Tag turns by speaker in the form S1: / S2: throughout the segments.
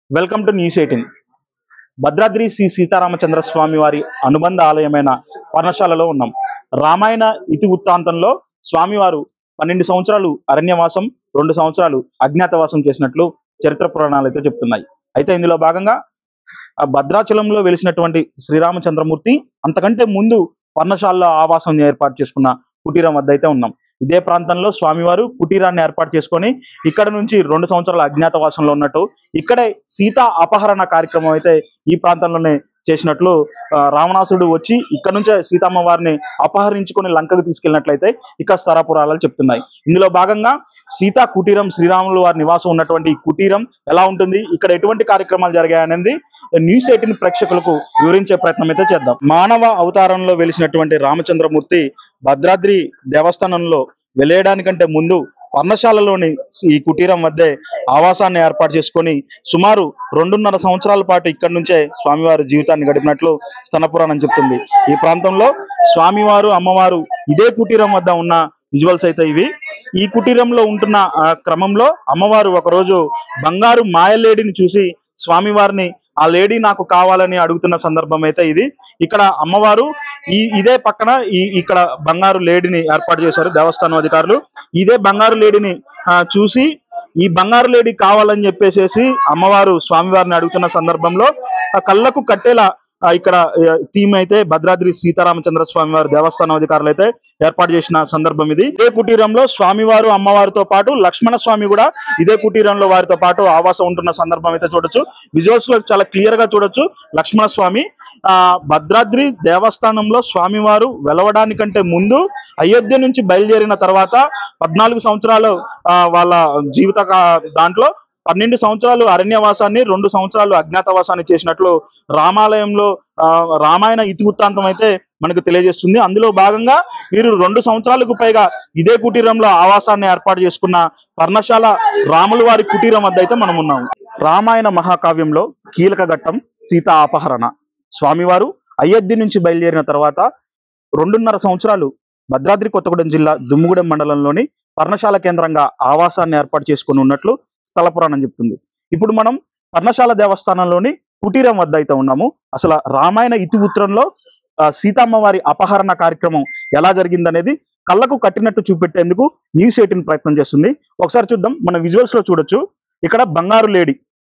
S1: welcome to news eighteen Bhadradri Shri Seetharamachandra Swamy వారి అనుబంధ ఆలయమైన పర్ణశాలలో ఉన్నాం రామాయణ ఇతి వృత్తాంతంలో స్వామివారు పన్నెండు సంవత్సరాలు అరణ్యవాసం రెండు సంవత్సరాలు అజ్ఞాతవాసం చేసినట్లు చరిత్ర పురాణాలు అయితే చెప్తున్నాయి అయితే ఇందులో భాగంగా ఆ భద్రాచలంలో వెలిసినటువంటి శ్రీరామచంద్రమూర్తి అంతకంటే ముందు పర్ణశాలలో ఆవాసం ఏర్పాటు చేసుకున్న కుటీరం వద్ద అయితే ఉన్నాం ఇదే ప్రాంతంలో స్వామివారు కుటీరాన్ని ఏర్పాటు చేసుకొని ఇక్కడ నుంచి రెండు సంవత్సరాల అజ్ఞాతవాసంలో ఉన్నట్టు ఇక్కడే సీతా అపహరణ కార్యక్రమం అయితే ఈ ప్రాంతంలోనే చేసినట్లు ఆ, రావణాసుడు వచ్చి ఇక్కడ నుంచే సీతమ్మ వారిని అపహరించుకొని లంకకు తీసుకెళ్ళినట్లయితే ఇక్కడ స్థరపురాలు చెప్తున్నాయి ఇందులో భాగంగా సీతా కుటీరం శ్రీరాములు వారి నివాసం ఉన్నటువంటి ఈ కుటీరం ఎలా ఉంటుంది ఇక్కడ ఎటువంటి కార్యక్రమాలు జరిగాయనేది న్యూస్ ఎయిటీన్ ప్రేక్షకులకు వివరించే ప్రయత్నం అయితే చేద్దాం మానవ అవతారంలో వెలిసినటువంటి రామచంద్రమూర్తి భద్రాద్రి దేవస్థానంలో వెళ్లేయడానికంటే ముందు పర్ణశాలలోని ఈ కుటీరం మధ్య ఆవాసాన్ని ఏర్పాటు చేసుకొని సుమారు రెండున్నర సంవత్సరాల పాటు ఇక్కడి నుంచే స్వామివారి జీవితాన్ని గడిపినట్లు స్థన పురాణం చెప్తుంది ఈ ప్రాంతంలో స్వామివారు అమ్మవారు ఇదే కుటీరం వద్ద ఉన్న విజువల్స్ అయితే ఇవి ఈ కుటీరంలో ఉంటున్న ఆ క్రమంలో అమ్మవారు ఒకరోజు బంగారు మాయలేడిని చూసి స్వామివారిని ఆ లేడీ నాకు కావాలని అడుగుతున్న సందర్భం అయితే ఇది ఇక్కడ అమ్మవారు ఈ ఇదే పక్కన ఈ ఇక్కడ బంగారు లేడీని ఏర్పాటు చేశారు దేవస్థానం అధికారులు ఇదే బంగారు లేడీని ఆ, చూసి ఈ బంగారు లేడీ కావాలని చెప్పేసేసి అమ్మవారు స్వామివారిని అడుగుతున్న సందర్భంలో ఆ కళ్ళకు కట్టేలా ఆ, ఇక్కడ థీమ్ అయితే భద్రాద్రి సీతారామచంద్ర స్వామి వారి దేవస్థానం అధికారులు అయితే ఏర్పాటు చేసిన సందర్భం ఇది ఇదే కుటీరంలో స్వామివారు అమ్మవారితో పాటు లక్ష్మణ స్వామి కూడా ఇదే కుటీరంలో వారితో పాటు ఆవాసం ఉంటున్న సందర్భం అయితే చూడొచ్చు విజువల్స్ లో చాలా క్లియర్ గా చూడొచ్చు లక్ష్మణ స్వామి ఆ భద్రాద్రి దేవస్థానంలో స్వామివారు వెలవడానికంటే ముందు అయోధ్య నుంచి బయలుదేరిన తర్వాత పద్నాలుగు సంవత్సరాలు ఆ, వాళ్ళ జీవిత కా- దాంట్లో పన్నెండు సంవత్సరాలు అరణ్యవాసాన్ని రెండు సంవత్సరాలు అజ్ఞాతవాసాన్ని చేసినట్లు రామాలయంలో ఆ, రామాయణ ఇతివృత్తాంతం అయితే మనకు తెలియజేస్తుంది అందులో భాగంగా వీరు రెండు సంవత్సరాలకు పైగా ఇదే కుటీరంలో ఆవాసాన్ని ఏర్పాటు చేసుకున్న పర్ణశాల రాముల వారి కుటీరం వద్ద అయితే మనం ఉన్నాము రామాయణ మహాకావ్యంలో కీలక ఘట్టం సీతా అపహరణ స్వామివారు అయోధ్య నుంచి బయలుదేరిన తర్వాత రెండున్నర సంవత్సరాలు భద్రాద్రి కొత్తగూడెం జిల్లా దుమ్ముగూడెం మండలంలోని పర్ణశాల కేంద్రంగా ఆవాసాన్ని ఏర్పాటు చేసుకుని ఉన్నట్లు స్థల పురాణం చెప్తుంది ఇప్పుడు మనం పర్ణశాల దేవస్థానంలోని కుటీరం వద్ద అయితే ఉన్నాము అసలు రామాయణ ఇతివృత్తంలో ఆ, సీతమ్మ వారి అపహరణ కార్యక్రమం ఎలా జరిగిందనేది కళ్ళకు కట్టినట్టు చూపెట్టేందుకు న్యూస్ ఎయిటీన్ ప్రయత్నం చేస్తుంది ఒకసారి చూద్దాం మన విజువల్స్ లో చూడొచ్చు ఇక్కడ బంగారు లేడీ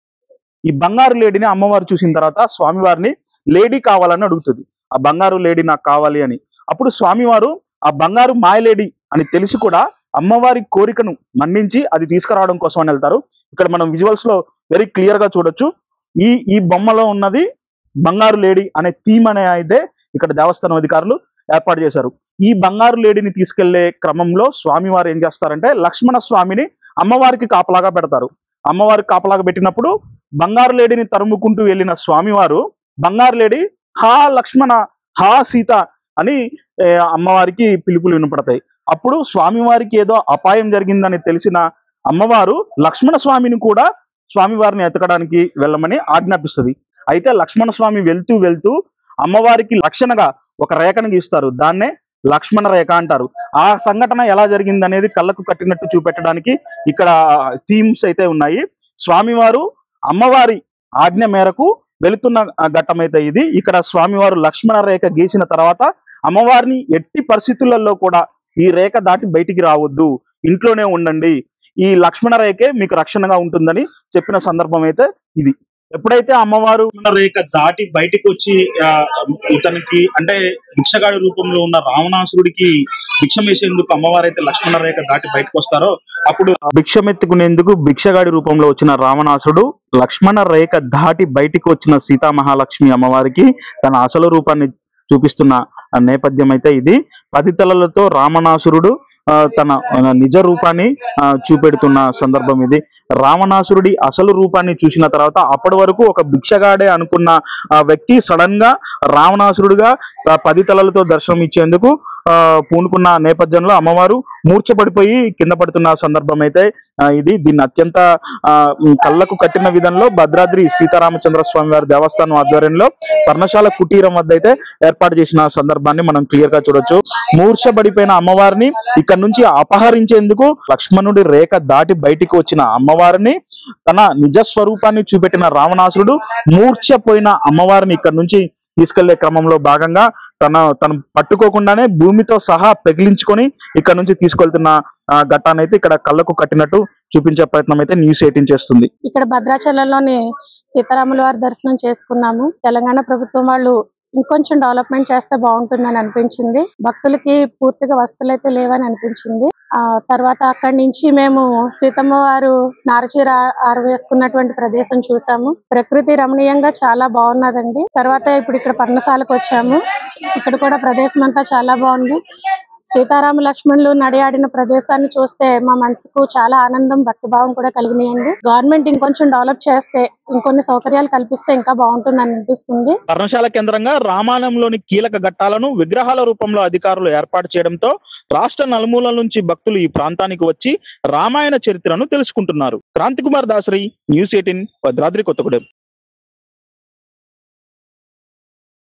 S1: ఈ బంగారు లేడీని అమ్మవారు చూసిన తర్వాత స్వామివారిని లేడీ కావాలని అడుగుతుంది ఆ బంగారు లేడీ నాకు కావాలి అని అప్పుడు స్వామివారు ఆ బంగారు మాయ లేడీ అని తెలిసి కూడా అమ్మవారి కోరికను మన్నించి అది తీసుకురావడం కోసం అని వెళ్తారు ఇక్కడ మనం విజువల్స్ లో వెరీ క్లియర్ గా చూడొచ్చు ఈ ఈ బొమ్మలో ఉన్నది బంగారు లేడీ అనే థీమ్ అనే అయితే ఇక్కడ దేవస్థానం అధికారులు ఏర్పాటు చేశారు ఈ బంగారు లేడీని తీసుకెళ్లే క్రమంలో స్వామివారు ఏం చేస్తారంటే లక్ష్మణ స్వామిని అమ్మవారికి కాపలాగా పెడతారు అమ్మవారికి కాపలాగా పెట్టినప్పుడు బంగారు లేడీని తరుముకుంటూ వెళ్ళిన స్వామివారు బంగారు లేడీ హా లక్ష్మణ హా సీత అని ఏ, అమ్మవారికి పిలుపులు వినపడతాయి అప్పుడు స్వామివారికి ఏదో అపాయం జరిగిందని తెలిసిన అమ్మవారు లక్ష్మణ స్వామిని కూడా స్వామివారిని ఎతకడానికి వెళ్ళమని ఆజ్ఞాపిస్తుంది అయితే లక్ష్మణ స్వామి వెళ్తూ వెళ్తూ అమ్మవారికి లక్షణగా ఒక రేఖను గీస్తారు దాన్నే లక్ష్మణ రేఖ అంటారు ఆ సంఘటన ఎలా జరిగింది అనేది కళ్ళకు కట్టినట్టు చూపెట్టడానికి ఇక్కడ థీమ్స్ అయితే ఉన్నాయి స్వామివారు అమ్మవారి ఆజ్ఞ మేరకు వెళుతున్న ఆ ఘట్టం అయితే ఇది ఇక్కడ స్వామివారు లక్ష్మణ రేఖ గీసిన తర్వాత అమ్మవారిని ఎట్టి పరిస్థితులలో కూడా ఈ రేఖ దాటి బయటికి రావద్దు ఇంట్లోనే ఉండండి ఈ లక్ష్మణ రేఖే మీకు రక్షణగా ఉంటుందని చెప్పిన సందర్భం అయితే ఇది ఎప్పుడైతే అమ్మవారు లక్ష్మణ రేఖ దాటి బయటికి వచ్చి ఆ, ఇతనికి అంటే భిక్షగాడి రూపంలో ఉన్న రావణాసురుడికి భిక్షం వేసేందుకు అమ్మవారు అయితే లక్ష్మణ రేఖ దాటి బయటకు వస్తారో అప్పుడు ఆ భిక్షం ఎత్తుకునేందుకు భిక్షగాడి రూపంలో వచ్చిన రావణాసుడు లక్ష్మణ రేఖ దాటి బయటికి వచ్చిన సీతా మహాలక్ష్మి అమ్మవారికి తన అసలు రూపాన్ని చూపిస్తున్న ఆ నేపథ్యం అయితే ఇది పది తలలతో రావణాసురుడు ఆ, తన ఆ, నిజ రూపాన్ని ఆ, చూపెడుతున్న సందర్భం ఇది రావణాసురుడి అసలు రూపాన్ని చూసిన తర్వాత అప్పటి వరకు ఒక భిక్షగాడే అనుకున్న ఆ వ్యక్తి సడన్ గా రావణాసురుడిగా ఆ పది తలలతో దర్శనం ఇచ్చేందుకు ఆ, పూనుకున్న నేపథ్యంలో అమ్మవారు మూర్ఛపడిపోయి కింద పడుతున్న సందర్భం అయితే ఆ, ఇది దీన్ని అత్యంత ఆ, ఉమ్, కళ్ళకు కట్టిన విధంలో భద్రాద్రి సీతారామచంద్ర స్వామి వారి దేవస్థానం ఆధ్వర్యంలో పర్ణశాల కుటీరం వద్ద అయితే ఏర్పాటు ఏర్పాటు చేసిన సందర్భాన్ని మనం క్లియర్ గా చూడొచ్చు మూర్ఛబడిపోయిన అమ్మవారిని ఇక్కడ నుంచి అపహరించేందుకు లక్ష్మణుడి రేఖ దాటి బయటికి వచ్చిన అమ్మవారిని తన నిజ స్వరూపాన్ని చూపెట్టిన రావణాసురుడు మూర్ఛపోయిన అమ్మవారిని ఇక్కడ నుంచి తీసుకెళ్లే క్రమంలో భాగంగా తన తను పట్టుకోకుండానే భూమితో సహా పెగిలించుకొని ఇక్కడ నుంచి తీసుకెళ్తున్న ఆ, ఘట్టాన్ని అయితే ఇక్కడ కళ్ళకు కట్టినట్టు చూపించే ప్రయత్నం అయితే న్యూస్ ఎయిటీన్ చేస్తుంది
S2: ఇక్కడ భద్రాచలంలోని సీతారాముల వారి దర్శనం చేసుకున్నాము తెలంగాణ ప్రభుత్వం వాళ్ళు ఇంకొంచెం డెవలప్మెంట్ చేస్తే బాగుంటుందని అనిపించింది భక్తులకి పూర్తిగా వసతులు అయితే లేవని అనిపించింది ఆ తర్వాత అక్కడి నుంచి మేము సీతమ్మ వారు నారచీర ఆరవేసుకున్నటువంటి ప్రదేశం చూసాము ప్రకృతి రమణీయంగా చాలా బాగున్నదండి తర్వాత ఇప్పుడు ఇక్కడ పర్ణశాలకు వచ్చాము ఇక్కడ కూడా ప్రదేశం అంతా చాలా బాగుంది సీతారామ లక్ష్మణులు నడియాడిన ప్రదేశాన్ని చూస్తే మా మనసుకు చాలా ఆనందం భక్తిభావం కూడా కలిగినాయండి గవర్నమెంట్ ఇంకొంచెం డెవలప్ చేస్తే ఇంకొన్ని సౌకర్యాలు కల్పిస్తే ఇంకా బాగుంటుందని అనిపిస్తుంది
S1: పర్ణశాల కేంద్రంగా రామాయణంలోని కీలక ఘట్టాలను విగ్రహాల రూపంలో అధికారులు ఏర్పాటు చేయడంతో రాష్ట్ర నలుమూలల నుంచి భక్తులు ఈ ప్రాంతానికి వచ్చి రామాయణ చరిత్రను తెలుసుకుంటున్నారు క్రాంతి కుమార్ దాసరి న్యూస్ ఎయిటీన్ భద్రాద్రి కొత్తగూడెం